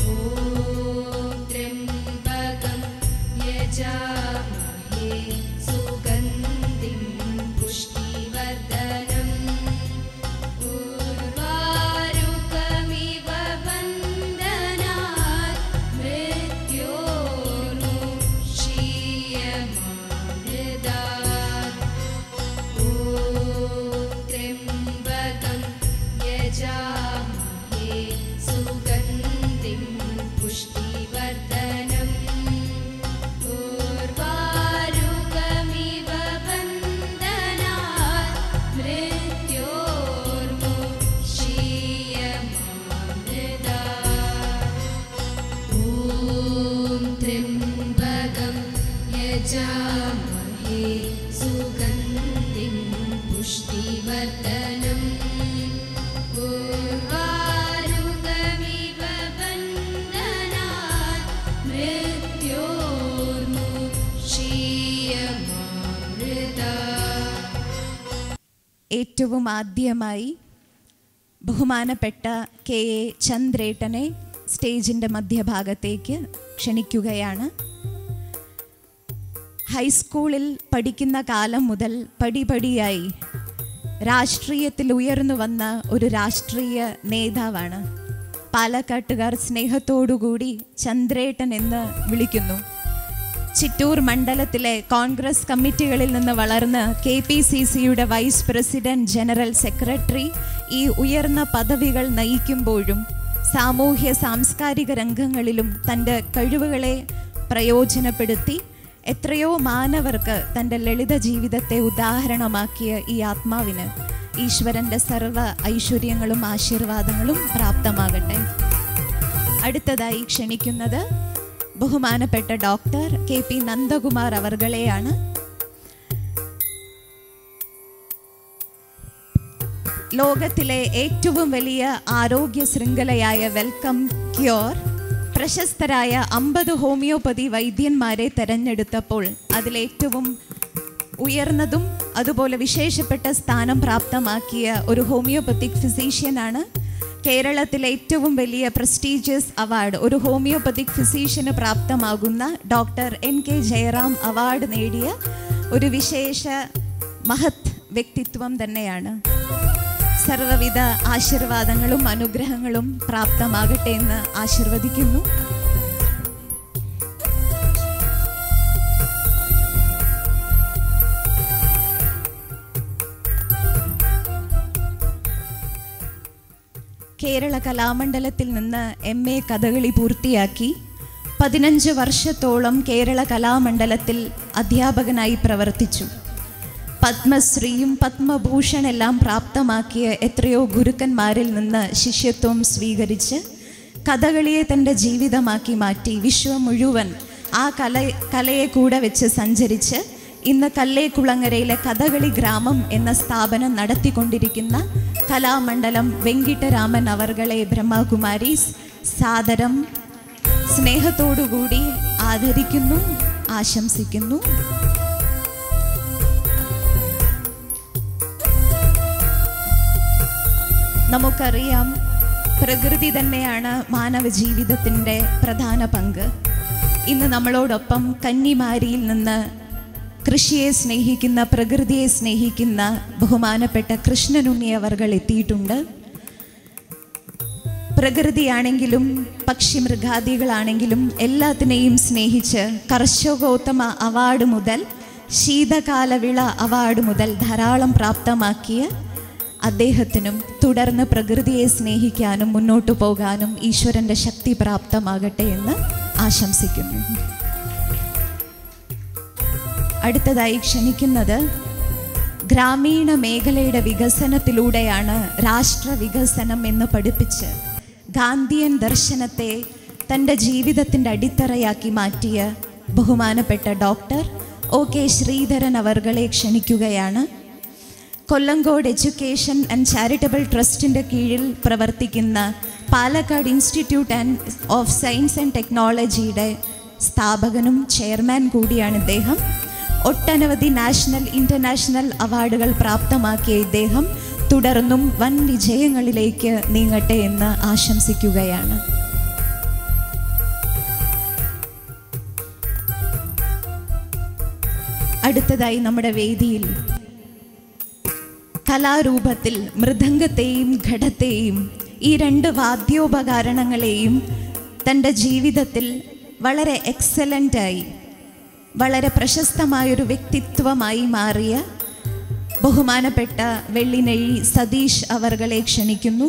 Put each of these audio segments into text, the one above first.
त्र्यम्बकं यजामहे सुगन्धिं पुष्टिवर्धनम् उर्वारुकमिव वन्दनात् मृत्योर्मुक्षीयमामृदात् त्र्यम्बकं यजामहे सुगन्धिं पुष्टिवर्धनम् उर्वारुकमिव वन्दनात् मृत्योर्मुक्षीयमामृदात् ॐ त्र्यम्बकं यजामहे सुगन्धिं पुष्टिवर्धनम् उर्वारुकमिव वन्दनात् मृत्योर्मुक्षीयमामृतात् ഏറ്റവും ആദ്യമായി ബഹുമാനപ്പെട്ട കെ എ ചന്ദ്രേട്ടനെ സ്റ്റേജിൻ്റെ മധ്യഭാഗത്തേക്ക് ക്ഷണിക്കുകയാണ് ഹൈസ്കൂളിൽ പഠിക്കുന്ന കാലം മുതൽ പടിപടിയായി രാഷ്ട്രീയത്തിൽ ഉയർന്നു വന്ന ഒരു രാഷ്ട്രീയ നേതാവാണ് പാലക്കാട്ടുകാർ സ്നേഹത്തോടുകൂടി ചന്ദ്രേട്ടൻ എന്ന് വിളിക്കുന്നു ചിറ്റൂർ മണ്ഡലത്തിലെ കോൺഗ്രസ് കമ്മിറ്റികളിൽ നിന്ന് വളർന്ന് കെ പി സി സിയുടെ വൈസ് പ്രസിഡന്റ് ജനറൽ സെക്രട്ടറി ഈ ഉയർന്ന പദവികൾ നയിക്കുമ്പോഴും സാമൂഹ്യ സാംസ്കാരിക രംഗങ്ങളിലും തൻ്റെ കഴിവുകളെ പ്രയോജനപ്പെടുത്തി എത്രയോ മാനവർക്ക് തൻ്റെ ലളിത ജീവിതത്തെ ഉദാഹരണമാക്കിയ ഈ ആത്മാവിന് ഈശ്വരൻ്റെ സർവ്വ ഐശ്വര്യങ്ങളും ആശീർവാദങ്ങളും പ്രാപ്തമാകട്ടെ അടുത്തതായി ക്ഷണിക്കുന്നത് ബഹുമാനപ്പെട്ട ഡോക്ടർ കെ പി നന്ദകുമാർ അവർകളെയാണ് ലോകത്തിലെ ഏറ്റവും വലിയ ആരോഗ്യ ശൃംഖലയായ വെൽക്കം ക്യൂർ പ്രശസ്തരായ അമ്പത് ഹോമിയോപ്പതി വൈദ്യന്മാരെ തെരഞ്ഞെടുത്തപ്പോൾ അതിലേറ്റവും ഉയർന്നതും അതുപോലെ വിശേഷപ്പെട്ട സ്ഥാനം പ്രാപ്തമാക്കിയ ഒരു ഹോമിയോപ്പത്തിക് ഫിസീഷ്യനാണ് കേരളത്തിലെ ഏറ്റവും വലിയ പ്രസ്റ്റീജിയസ് അവാർഡ് ഒരു ഹോമിയോപ്പത്തിക് ഫിസീഷ്യന് പ്രാപ്തമാകുന്ന doctor N K Jayaram award നേടിയ ഒരു വിശേഷ മഹത് വ്യക്തിത്വം തന്നെയാണ് സർവവിധ ആശീർവാദങ്ങളും അനുഗ്രഹങ്ങളും പ്രാപ്തമാകട്ടെ എന്ന് ആശീർവദിക്കുന്നു കേരള കലാമണ്ഡലത്തിൽ നിന്ന് എം എ കഥകളി പൂർത്തിയാക്കി പതിനഞ്ച് വർഷത്തോളം കേരള കലാമണ്ഡലത്തിൽ അധ്യാപകനായി പ്രവർത്തിച്ചു പത്മശ്രീയും പത്മഭൂഷൺ എല്ലാം പ്രാപ്തമാക്കിയ എത്രയോ ഗുരുക്കന്മാരിൽ നിന്ന് ശിഷ്യത്വം സ്വീകരിച്ച് കഥകളിയെ തൻ്റെ ജീവിതമാക്കി മാറ്റി വിശ്വം മുഴുവൻ ആ കല കലയെ കൂടെ വെച്ച് സഞ്ചരിച്ച് ഇന്ന് കല്ലേക്കുളങ്ങരയിലെ കഥകളി ഗ്രാമം എന്ന സ്ഥാപനം നടത്തിക്കൊണ്ടിരിക്കുന്ന കലാമണ്ഡലം വെങ്കിട്ടരാമൻ അവർകളെ ബ്രഹ്മകുമാരീസ് സാദരം സ്നേഹത്തോടുകൂടി ആദരിക്കുന്നു ആശംസിക്കുന്നു നമുക്കറിയാം പ്രകൃതി തന്നെയാണ് മാനവ ജീവിതത്തിൻ്റെ പ്രധാന പങ്ക് ഇന്ന് നമ്മളോടൊപ്പം കന്നിമാരിയിൽ നിന്ന് കൃഷിയെ സ്നേഹിക്കുന്ന പ്രകൃതിയെ സ്നേഹിക്കുന്ന ബഹുമാനപ്പെട്ട കൃഷ്ണനുണ്ണി അവർകൾ എത്തിയിട്ടുണ്ട് പ്രകൃതിയാണെങ്കിലും പക്ഷിമൃഗാദികളാണെങ്കിലും എല്ലാത്തിനെയും സ്നേഹിച്ച് കർഷകോത്തമ അവാർഡ് മുതൽ ശീതകാല വിള അവാർഡ് മുതൽ ധാരാളം പ്രാപ്തമാക്കിയ അദ്ദേഹത്തിനും തുടർന്ന് പ്രകൃതിയെ സ്നേഹിക്കാനും മുന്നോട്ടു പോകാനും ഈശ്വരൻ്റെ ശക്തി പ്രാപ്തമാകട്ടെ എന്ന് ആശംസിക്കുന്നു അടുത്തതായി ക്ഷണിക്കുന്നത് ഗ്രാമീണ മേഖലയുടെ വികസനത്തിലൂടെയാണ് രാഷ്ട്ര വികസനം എന്ന് പഠിപ്പിച്ച് ഗാന്ധിയൻ ദർശനത്തെ തൻ്റെ ജീവിതത്തിൻ്റെ അടിത്തറയാക്കി മാറ്റിയ ബഹുമാനപ്പെട്ട ഡോക്ടർ ഒ കെ ശ്രീധരൻ അവർകളെ ക്ഷണിക്കുകയാണ് കൊല്ലങ്കോട് എഡ്യൂക്കേഷൻ ആൻഡ് ചാരിറ്റബിൾ ട്രസ്റ്റിൻ്റെ കീഴിൽ പ്രവർത്തിക്കുന്ന Palakkad institute and of science and ടെക്നോളജിയുടെ സ്ഥാപകനും ചെയർമാൻ കൂടിയാണ് ഇദ്ദേഹം ഒട്ടനവധി നാഷണൽ ഇൻ്റർനാഷണൽ അവാർഡുകൾ പ്രാപ്തമാക്കിയ ഇദ്ദേഹം തുടർന്നും വൻ വിജയങ്ങളിലേക്ക് നീങ്ങട്ടെ എന്ന് ആശംസിക്കുകയാണ് അടുത്തതായി നമ്മുടെ വേദിയിൽ കലാരൂപത്തിൽ മൃദംഗത്തെയും ഘടത്തെയും ഈ രണ്ട് വാദ്യോപകരണങ്ങളെയും തൻ്റെ ജീവിതത്തിൽ വളരെ എക്സലൻ്റായി വളരെ പ്രശസ്തമായൊരു വ്യക്തിത്വമായി മാറിയ ബഹുമാനപ്പെട്ട വെള്ളിനഴി സതീഷ് അവർകളെ ക്ഷണിക്കുന്നു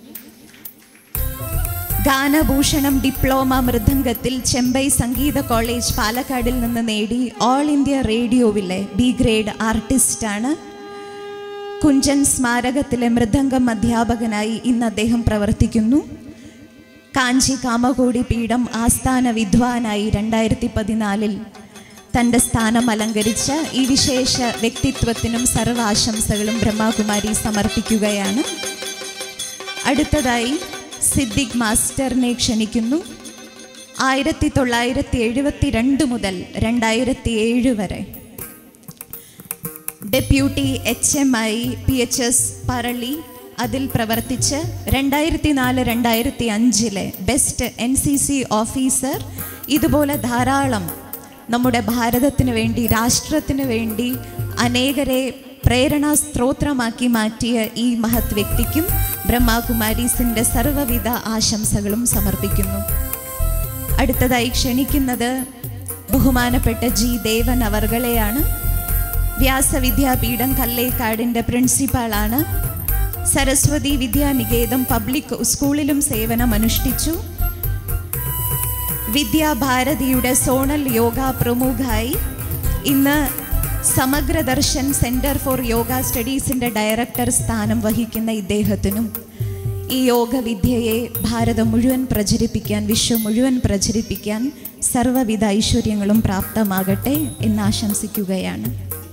ഗാനഭൂഷണം ഡിപ്ലോമ മൃദംഗത്തിൽ ചെമ്പൈ സംഗീത കോളേജ് പാലക്കാടിൽ നിന്ന് നേടി ഓൾ ഇന്ത്യ റേഡിയോവിലെ ബി ഗ്രേഡ് ആർട്ടിസ്റ്റാണ് കുഞ്ചൻ സ്മാരകത്തിലെ മൃദംഗം അധ്യാപകനായി ഇന്ന് അദ്ദേഹം പ്രവർത്തിക്കുന്നു കാഞ്ചി കാമകോടി പീഠം ആസ്ഥാന വിദ്വാനായി രണ്ടായിരത്തി പതിനാലിൽ തൻ്റെ സ്ഥാനം അലങ്കരിച്ച ഈ വിശേഷ വ്യക്തിത്വത്തിനും സർവാശംസകളും ബ്രഹ്മകുമാരി സമർപ്പിക്കുകയാണ് അടുത്തതായി സിദ്ദിഖ് മാസ്റ്ററിനെ ക്ഷണിക്കുന്നു ആയിരത്തി തൊള്ളായിരത്തി എഴുപത്തി രണ്ട് മുതൽ രണ്ടായിരത്തി ഏഴ് വരെ deputy H M I P H S Parali അതിൽ പ്രവർത്തിച്ച് രണ്ടായിരത്തി നാല് രണ്ടായിരത്തി അഞ്ചിലെ best N C C officer ഇതുപോലെ ധാരാളം നമ്മുടെ ഭാരതത്തിന് വേണ്ടി രാഷ്ട്രത്തിന് വേണ്ടി അനേകരെ പ്രേരണാ സ്ത്രോത്രമാക്കി മാറ്റിയ ഈ മഹത് വ്യക്തിക്കും ബ്രഹ്മകുമാരീസിൻ്റെ സർവ്വവിധ ആശംസകളും സമർപ്പിക്കുന്നു അടുത്തതായി ക്ഷണിക്കുന്നത് ബഹുമാനപ്പെട്ട ജി ദേവൻ അവർകളെയാണ് വ്യാസവിദ്യാപീഠം കല്ലേക്കാടിൻ്റെ പ്രിൻസിപ്പാളാണ് സരസ്വതി വിദ്യാനികേതം പബ്ലിക് സ്കൂളിലും സേവനം അനുഷ്ഠിച്ചു വിദ്യാഭാരതിയുടെ സോണൽ യോഗ പ്രമുഖായി ഇന്ന് Samagra Darshan centre for yoga സ്റ്റഡീസിൻ്റെ ഡയറക്ടർ സ്ഥാനം വഹിക്കുന്ന ഇദ്ദേഹത്തിനും ഈ യോഗവിദ്യയെ ഭാരതം മുഴുവൻ പ്രചരിപ്പിക്കാൻ വിശ്വം മുഴുവൻ പ്രചരിപ്പിക്കാൻ സർവ്വവിധ ഐശ്വര്യങ്ങളും പ്രാപ്തമാകട്ടെ എന്ന് ആശംസിക്കുകയാണ്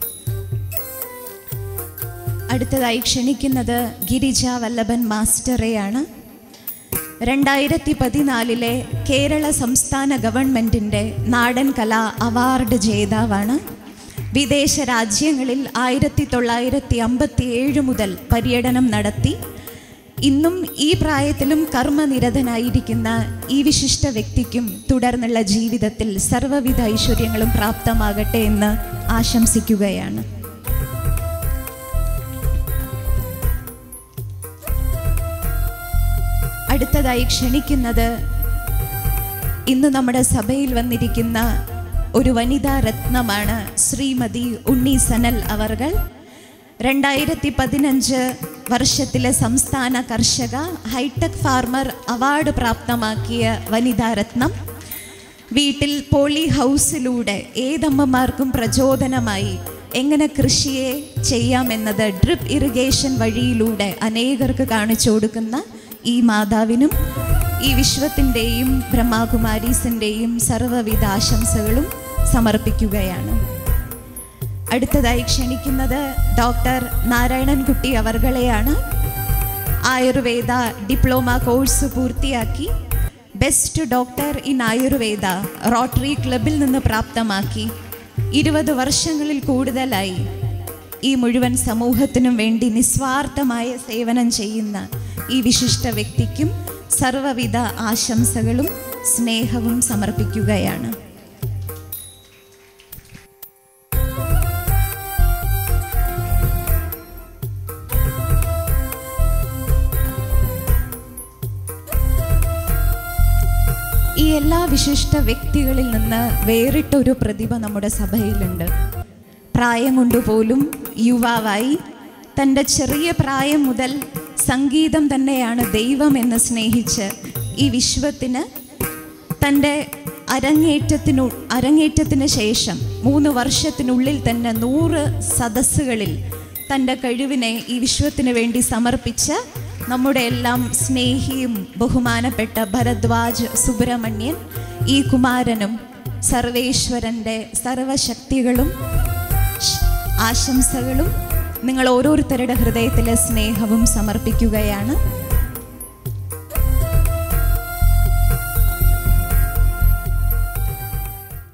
അടുത്തതായി ക്ഷണിക്കുന്നത് ഗിരിജ വല്ലഭൻ മാസ്റ്ററെയാണ് രണ്ടായിരത്തി പതിനാലിലെ കേരള സംസ്ഥാന ഗവൺമെൻറ്റിൻ്റെ നാടൻ കലാ അവാർഡ് ജേതാവാണ് വിദേശ രാജ്യങ്ങളിൽ ആയിരത്തി തൊള്ളായിരത്തി അമ്പത്തി ഏഴ് മുതൽ പര്യടനം നടത്തി ഇന്നും ഈ പ്രായത്തിലും കർമ്മനിരതനായിരിക്കുന്ന ഈ വിശിഷ്ട വ്യക്തിക്കും തുടർന്നുള്ള ജീവിതത്തിൽ സർവ്വവിധ ഐശ്വര്യങ്ങളും പ്രാപ്തമാകട്ടെ എന്ന് ആശംസിക്കുകയാണ് അടുത്തതായി ക്ഷണിക്കുന്നത് ഇന്ന് നമ്മുടെ സഭയിൽ വന്നിരിക്കുന്ന ഒരു വനിതാ രത്നമാണ് ശ്രീമതി ഉണ്ണി സനൽ അവർകൾ രണ്ടായിരത്തി പതിനഞ്ച് വർഷത്തിലെ സംസ്ഥാന കർഷക ഹൈടെക് ഫാർമർ അവാർഡ് പ്രാപ്തമാക്കിയ വനിതാ രത്നം വീട്ടിൽ പോളി ഹൗസിലൂടെ ഏതമ്മമാർക്കും പ്രചോദനമായി എങ്ങനെ കൃഷിയെ ചെയ്യാമെന്നത് ഡ്രിപ്പ് ഇറിഗേഷൻ വഴിയിലൂടെ അനേകർക്ക് കാണിച്ചു കൊടുക്കുന്ന ഈ മാതാവിനും ഈ വിശ്വത്തിൻ്റെയും ബ്രഹ്മകുമാരീസിൻ്റെയും സർവ്വവിധ ആശംസകളും സമർപ്പിക്കുകയാണ് അടുത്തതായി ക്ഷണിക്കുന്നത് ഡോക്ടർ നാരായണൻകുട്ടി അവർകളെയാണ് ആയുർവേദ ഡിപ്ലോമ കോഴ്സ് പൂർത്തിയാക്കി best doctor in Ayurveda Rotary ക്ലബിൽ നിന്ന് പ്രാപ്തമാക്കി ഇരുപത് വർഷങ്ങളിൽ കൂടുതലായി ഈ മുഴുവൻ സമൂഹത്തിനും വേണ്ടി നിസ്വാർത്ഥമായ സേവനം ചെയ്യുന്ന ഈ വിശിഷ്ട വ്യക്തിക്കും സർവവിധ ആശംസകളും സ്നേഹവും സമർപ്പിക്കുകയാണ് ഈ എല്ലാ വിശിഷ്ട വ്യക്തികളിൽ നിന്ന് വേറിട്ടൊരു പ്രതിഭ നമ്മുടെ സഭയിലുണ്ട് പ്രായം കൊണ്ടുപോലും യുവാവായി തൻ്റെ ചെറിയ പ്രായം മുതൽ സംഗീതം തന്നെയാണ് ദൈവം എന്ന് സ്നേഹിച്ച് ഈ വിശ്വത്തിന് തൻ്റെ അരങ്ങേറ്റത്തിനു അരങ്ങേറ്റത്തിന് ശേഷം മൂന്ന് വർഷത്തിനുള്ളിൽ തന്നെ നൂറ് സദസ്സുകളിൽ തൻ്റെ കഴിവിനെ ഈ വിശ്വത്തിന് വേണ്ടി സമർപ്പിച്ച നമ്മുടെ എല്ലാം സ്നേഹിയും ബഹുമാനപ്പെട്ട ഭരദ്വാജ് സുബ്രഹ്മണ്യൻ ഈ കുമാരനും സർവേശ്വരൻ്റെ സർവശക്തികളും ശ്- ആശംസകളും നിങ്ങൾ ഓരോരുത്തരുടെ ഹൃദയത്തിലെ സ്നേഹവും സമർപ്പിക്കുകയാണ്